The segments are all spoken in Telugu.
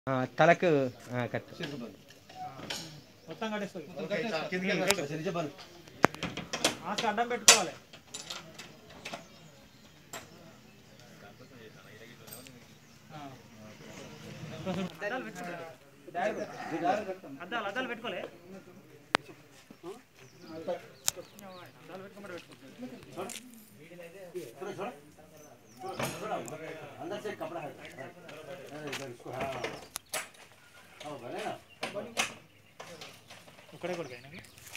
ఆ, తలకు ఆ, కట్టు మొత్తం కట్టేసుకో ఆస్తి అడ్డం పెట్టుకోవాలి ఆ. కొంచెం అద్దాలు పెట్టుకోలే అద్దాలు అద్దాలు పెట్టుకోలే అద్దాలు పెట్టుకోమంటే పెట్టుకో ఒక్కడే కొడుకు ఆయన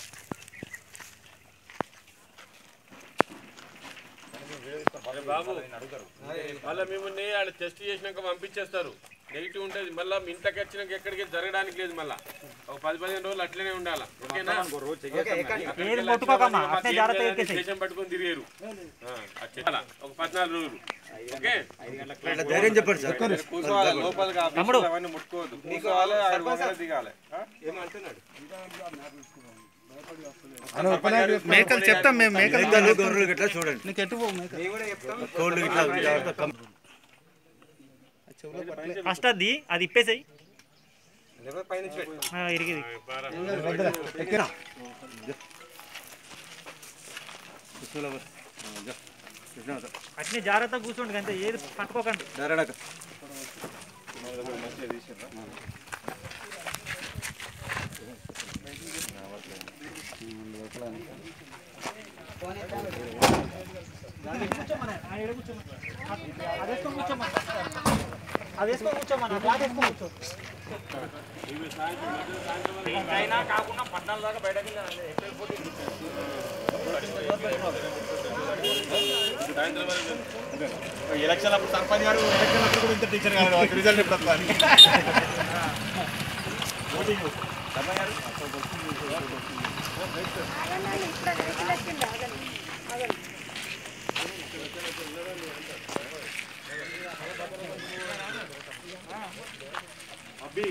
బాబు మళ్ళీ మిమ్మల్ని ఆడ టెస్ట్ చేసినాక పంపించేస్తారు నెగిటివ్ ఉంటుంది మళ్ళీ మీ ఇంట్లోకి వచ్చినాక ఎక్కడికి జరగడానికి లేదు మళ్ళీ ఒక పది పదిహేను రోజులు అట్లనే ఉండాలి ఓకేనా ఏది ముట్టుకోకమ్మా అట్నే జాగ్రత్తగా ఎక్కేసేయ్. దేశం పట్టుకొని తిరిగారు ఆ, అది చేయాలా? ఒక పద్నాలుగు రోజులు ఓకే ధైర్యం చెప్పండి సార్ కూర్చోవాలి లోపలికి ఆ తమ్ముడు. విషయాలు అవన్నీ ముట్టుకోవద్దు కూర్చోవాలి అక్కడ వంగలో దిగాలి ఆ? మేకలు చెప్తాం మేము మేకలు గొర్రెలు గిట్లా చూడండి నీకు ఎటు కోళ్ళు గిట్లా జాగ్రత్త కమ్- ఫస్ట్ అది అది ఇప్పేసాయి ఇరిగిది అట్నే జాగ్రత్తగా కూర్చోండి అంతే ఏది పట్టుకోకండి డరడక. కూర్చోమని ఆ ఏడ కూర్చోమని అది వేసుకొని కూర్చోమని అది వేసుకొని కూర్చోమని క్లాత్ వేసుకొని కూర్చో ఇంకైనా కాకుండా పద్నాలుగు దాకా బయటకు వెళ్ళాలి ఎక్కడ పోటీ ఎలక్షన్ అప్పుడు సర్పంచ్ గారు ఎలక్షన్ అప్పుడు కూడా ఇంత టీచర్ కాదు రిజల్ట్ ఎప్పుడు వస్తుంది ఓటింగ్ సర్పంచ్ గారు ఆగండి ఇప్పుడు వెహికల్ వచ్చింది ఆగండి ఆగండి అబ్బి